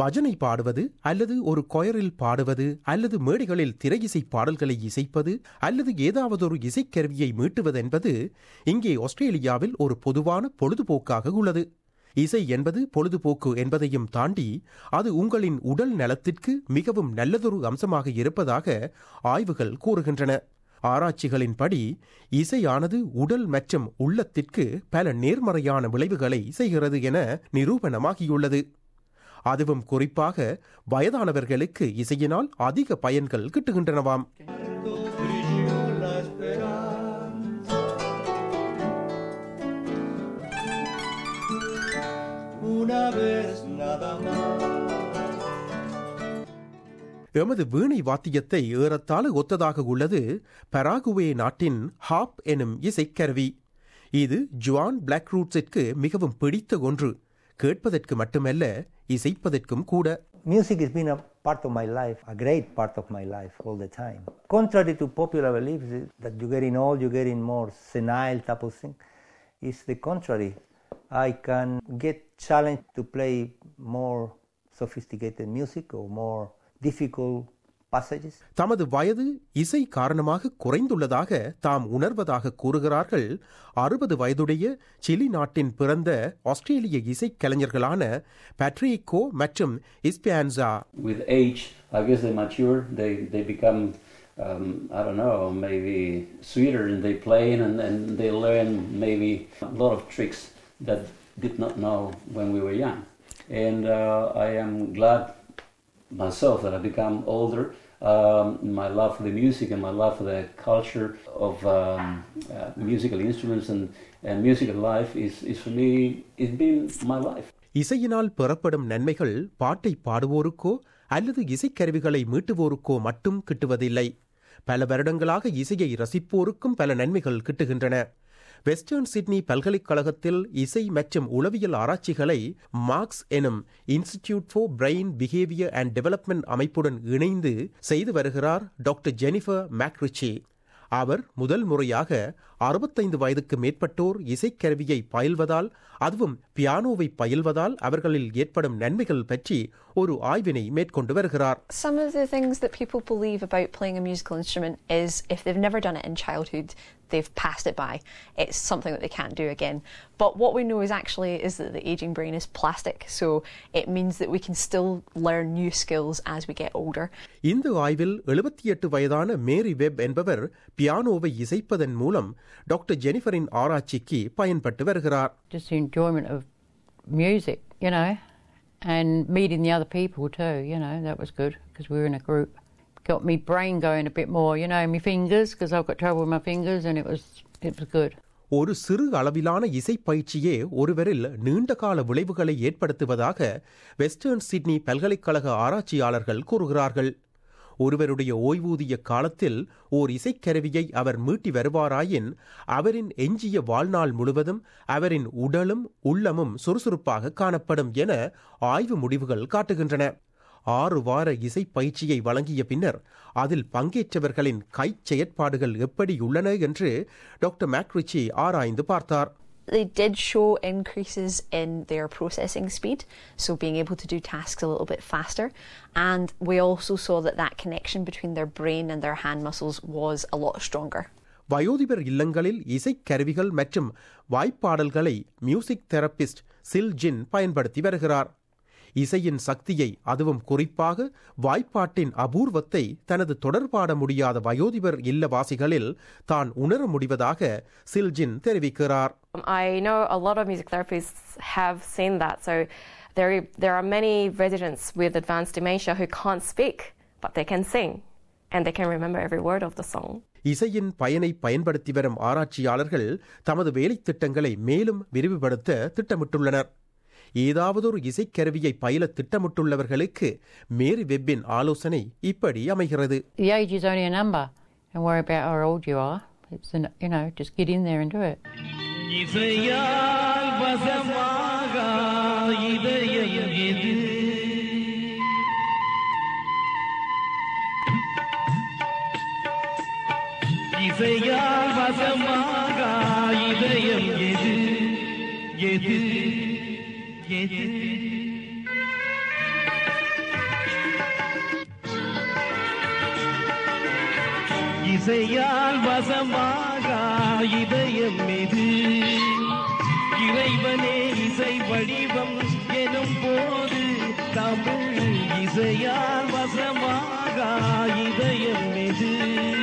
பஜனை பாடுவது அல்லது ஒரு கொயரில் பாடுவது அல்லது மேடைகளில் திரையிசை பாடல்களை இசைப்பது அல்லது ஏதாவது ஒரு இசைக்கருவியை மீட்டுவது என்பது இங்கே ஆஸ்திரேலியாவில் ஒரு பொதுவான பொழுதுபோக்காக உள்ளது இசை என்பது பொழுதுபோக்கு என்பதையும் தாண்டி அது உங்களின் உடல் நலத்திற்கு மிகவும் நல்லதொரு அம்சமாக இருப்பதாக ஆய்வுகள் கூறுகின்றன ஆராய்ச்சிகளின்படி இசையானது உடல் மற்றும் உள்ளத்திற்கு பல நேர்மறையான விளைவுகளை செய்கிறது என நிரூபணமாகியுள்ளது அதுவும் குறிப்பாக வயதானவர்களுக்கு இசையினால் அதிக பயன்கள் கிட்டுகின்றனவாம் brilló la esperanza. Una vez nada más. எமது வீணை வாத்தியத்தை ஏறத்தாழ ஒத்ததாக உள்ளது பராகுவே நாட்டின் ஹாப் எனும் இசைக்கருவி இது ஜுவான் பிளாக் ரூட்ஸிற்கு மிகவும் பிடித்த ஒன்று கேட்பதற்கு மட்டுமல்ல இசைப்பதற்கும் கூட Music has been a part of my life, a great part of my life all the time. Contrary to popular beliefs that you're getting old, you're getting more senile type of thing, it's the contrary. I can get challenged to play more sophisticated music or more difficult passages. தமது வயது இசை காரணமாக குறைந்துள்ளதாக தாம் உணர்வதாக கூறுகிறார்கள் அறுபது வயதுடைய Chile நாட்டின் பிறந்த ஆஸ்திரேலிய இசைக்கலைஞர்களான பேட்ரிகோ மற்றும் இஸ்பியான்சா with age, I guess they mature, they, they become, um, I don't know, maybe sweeter and they play and, and they learn maybe a lot of tricks that did not know when we were young. And uh, I am glad myself that I become older. Um, my love for the music and my love for the culture of um, uh, musical instruments and, and musical life is, is for me, it's been my life. இசையினால் பெறப்படும் நன்மைகள் பாட்டை பாடுவோருக்கோ அல்லது இசைக்கருவிகளை மீட்டுவோருக்கோ மட்டும் கிட்டுவதில்லை பல வருடங்களாக இசையை ரசிப்போருக்கும் பல நன்மைகள் கிட்டுகின்றன வெஸ்டர்ன் சிட்னி பல்கலைக்கழகத்தில் இசை மற்றும் உளவியல் ஆராய்ச்சிகளை மார்க்ஸ் எனும் institute for brain behaviour and development அமைப்புடன் இணைந்து செய்து வருகிறார் டாக்டர் ஜெனிஃபர் மேக்ரிச்சி அவர் முதல் முறையாக அறுபத்தைந்து வயதுக்கு மேற்பட்டோர் இசைக்கருவியை பயில்வதால் அதுவும் பியானோவை பயில்வதால் அவர்களில் ஏற்படும் நன்மைகள் பற்றி ஒரு ஆய்வினை மேற்கொண்டு வருகிறார் Some of the things that people believe about playing a musical instrument is if they've never done it in childhood, they've passed it by. It's something that they can't do again. But what we know is actually is that the aging brain is plastic, so it means that we can still learn new skills as we get older. இந்த ஆய்வில் எழுபத்தி எட்டு வயதான மேரி web என்பவர் பியானோவை இசைப்பதன் மூலம் doctor ஜெனிஃபரின் ஆராய்ச்சிக்கு பயன்பட்டு வருகிறார் just the enjoyment of music, you know, and meeting the other people too, you know, that was good because we were in a group. Got me brain going a bit more, you know, my fingers because I've got trouble with my fingers, and it was it was good. ஒரு சிறு அளவிலான இசை பயிற்சியே ஒருவரில் நீண்டகால விளைவுகளை ஏற்படுத்துவதாக western Sydney பல்கலைக்கழக ஆராய்ச்சியாளர்கள் கூறுகிறார்கள் ஒருவருடைய ஓய்வூதிய காலத்தில் ஓர் இசைக்கருவியை அவர் மீட்டி வருவாராயின் அவரின் எஞ்சிய வாழ்நாள் முழுவதும் அவரின் உடலும் உள்ளமும் சுறுசுறுப்பாக காணப்படும் என ஆய்வு முடிவுகள் காட்டுகின்றன ஆறு வார இசை பயிற்சியை வழங்கிய பின்னர் அதில் பங்கேற்றவர்களின் கைச் செயற்பாடுகள் எப்படி உள்ளன என்று டாக்டர் மேக்ரிச்சி ஆராய்ந்து பார்த்தார் They did show increases in their processing speed, so being able to do tasks a little bit faster. And we also saw that that connection between their brain and their hand muscles was a lot stronger. வயோதிபர் இல்லங்களில் இசைக்கருவிகள் மற்றும் வாய்ப்பாடல்களை music therapist சில் ஜின் பயன்படுத்தி வருகிறார் இசையின் சக்தியை அதுவும் குறிப்பாக வாய்ப்பாட்டின் அபூர்வத்தை தனது தொடர்பாட முடியாத வயோதிபர் இல்லவாசிகளில் தான் உணர முடிவதாக சில்ஜின் தெரிவிக்கிறார் Um, I know a lot of music therapists have seen that. So there, there are many residents with advanced dementia who can't speak, but they can sing and they can remember every word of the song. இசையின் பயனை பயன்படுத்தி வரும் ஆராய்ச்சியாளர்கள் தமது வேலைத் திட்டங்களை மேலும் விரிவுபடுத்த திட்டமிட்டுள்ளனர் ஏதாவதொரு இசைக்கருவியை பயில திட்டமிட்டுள்ளவர்களுக்கு மேரி வெப்பின் ஆலோசனை இப்படி அமைகிறது The age is only a number. Don't worry about how old you are. It's an, you know, just get in there and do it. இசையால் வசமாக இதயம் எது இசையால் வசமாக இதயம் எது எது எது இசையால் வசமாக இதயம் இது இறைவனே இசை வடிவம் எனும் போது தமிழ் இசையால் வசமாக இதயம் இது